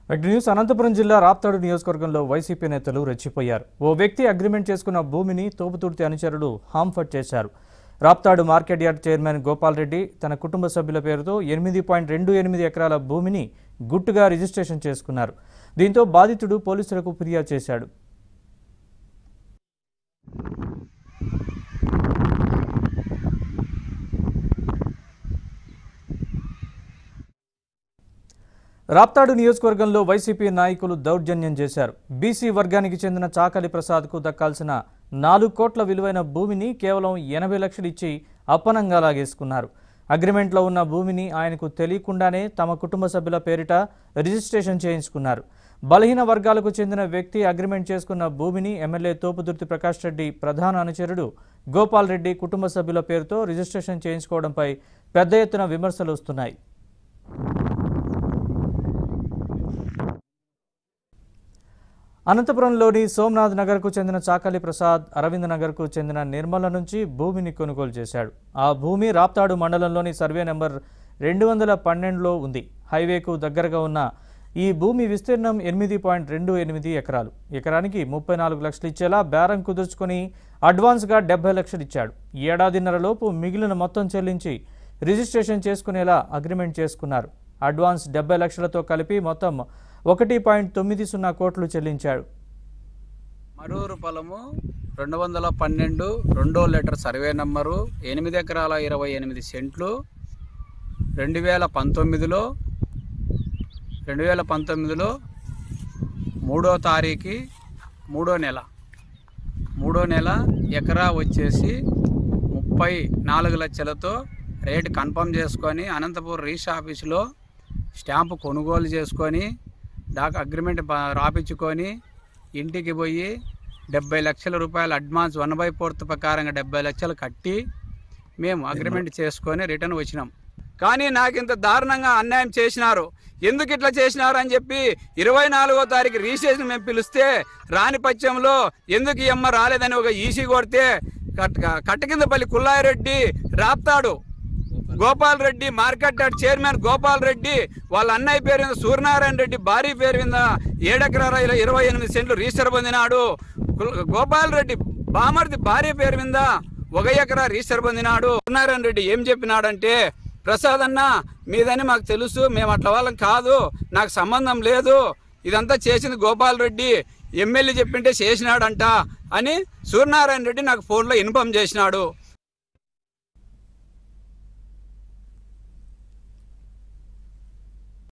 Venkata news Anantapuram జిల్లా రాప్తాడు నియోజకవర్గంలో YCP నేతలు రెచ్చిపోయారు ఓ వ్యక్తి అగ్రిమెంట్ చేసుకున్న భూమిని తోపుతుర్తి అనుచరులు హాంఫర్ట్ చేశారు Raptadu market yard chairman Gopal Reddy తన కుటుంబ సభ్యుల పేరుతో ఎనిమిది పాయింట్ రెండు ఎనిమిది ఎకరాల భూమిని గుట్టుగా రిజిస్ట్రేషన్ చేసుకున్నారు దీంతో బాధితుడు పోలీసులకు ఫిర్యాదు చేశాడు రాప్తాడు నియోజకవర్గంలో వైసీపీ నాయకులు దౌర్జన్యం చేశారు బీసీ వర్గానికి చెందిన చాకలి ప్రసాద్కు దక్కాల్సిన నాలుగు కోట్ల విలువైన భూమిని కేవలం ఎనభై లక్షలు ఇచ్చి అప్పనంగా లాగేసుకున్నారు అగ్రిమెంట్లో ఉన్న భూమిని ఆయనకు తెలియకుండానే తమ కుటుంబ సభ్యుల పేరిట రిజిస్ట్రేషన్ చేయించుకున్నారు బలహీన వర్గాలకు చెందిన వ్యక్తి అగ్రిమెంట్ చేసుకున్న భూమిని ఎమ్మెల్యే తోపుదుర్తి ప్రకాష్ రెడ్డి ప్రధాన అనుచరుడు గోపాల్ రెడ్డి కుటుంబ సభ్యుల పేరుతో రిజిస్ట్రేషన్ చేయించుకోవడంపై పెద్ద ఎత్తున విమర్శలు వస్తున్నాయి అనంతపురంలోని సోమనాథ్ నగర్కు చెందిన చాకలి ప్రసాద్ అరవింద్ నగర్కు చెందిన నిర్మల నుంచి భూమిని కొనుగోలు చేశాడు ఆ భూమి రాప్తాడు మండలంలోని సర్వే నెంబర్ రెండు వందల పన్నెండులో ఉంది హైవేకు దగ్గరగా ఉన్న ఈ భూమి విస్తీర్ణం ఎనిమిది పాయింట్ రెండు ఎనిమిది ఎకరాలు ఎకరానికి ముప్పై నాలుగు లక్షలు ఇచ్చేలా బేరం కుదుర్చుకొని అడ్వాన్స్గా డెబ్బై లక్షలు ఇచ్చాడు ఏడాదిన్నరలోపు మిగిలిన మొత్తం చెల్లించి రిజిస్ట్రేషన్ చేసుకునేలా అగ్రిమెంట్ చేసుకున్నారు అడ్వాన్స్ డెబ్బై లక్షలతో కలిపి మొత్తం ఒకటి పాయింట్ తొమ్మిది సున్నా కోట్లు చెల్లించాడు మరూరు పొలము రెండు వందల పన్నెండు రెండో లెటర్ సర్వే నంబరు ఎనిమిది ఎకరాల ఇరవై ఎనిమిది సెంట్లు రెండు వేల పంతొమ్మిదిలో రెండు వేల పంతొమ్మిదిలో మూడో తారీఖు మూడో నెల మూడో నెల ఎకరా వచ్చేసి ముప్పై నాలుగు లక్షలతో రేటు కన్ఫర్మ్ చేసుకొని అనంతపూర్ రీచ్ ఆఫీసులో స్టాంపు కొనుగోలు చేసుకొని డాక్ అగ్రిమెంట్ బ- రాపించుకొని ఇంటికి పోయి డెబ్బై లక్షల రూపాయలు అడ్వాన్స్ వన్ బై ఫోర్త్ ప్రకారంగా డెబ్బై లక్షలు కట్టి మేము అగ్రిమెంట్ చేసుకొని రిటర్న్ వచ్చినాం కానీ నాకు ఇంత దారుణంగా అన్యాయం చేసినారు ఎందుకు ఇట్లా చేసినారు అని చెప్పి ఇరవై నాలుగో తారీఖు రిజిస్ట్రేషన్ మేము పిలిస్తే రాని పక్షంలో ఎందుకు ఈ అమ్మ రాలేదని ఒక ఈసీ కొడితే కట్ Kattakindapalli Kullayi Reddy Raptadu Gopal Reddy market yard chairman Gopal Reddy వాళ్ళ అన్నయ్య పేరు మీద సూర్యనారాయణ రెడ్డి భార్య పేరు మీద ఏడెకరాల ఇర- ఇరవై ఎనిమిది సెంట్లు రిజిస్టర్ పొందినాడు కుల్- గోపాల్ రెడ్డి బామర్ది భార్య పేరు మీద ఒక ఎకరా రిజిస్టర్ పొందినాడు సూర్యనారాయణ రెడ్డి ఏం చెప్పినాడంటే ప్రసాద్ అన్న మీదని మాకు తెలుసు మేము అట్లా వాళ్ళం కాదు నాకు సంబంధం లేదు ఇదంతా చేసింది గోపాల్ రెడ్డి ఎమ్మెల్యే చెప్పింటే చేసినాడంట అని సూర్యనారాయణ రెడ్డి నాకు ఫోన్లో ఇన్ఫామ్ చేసినాడు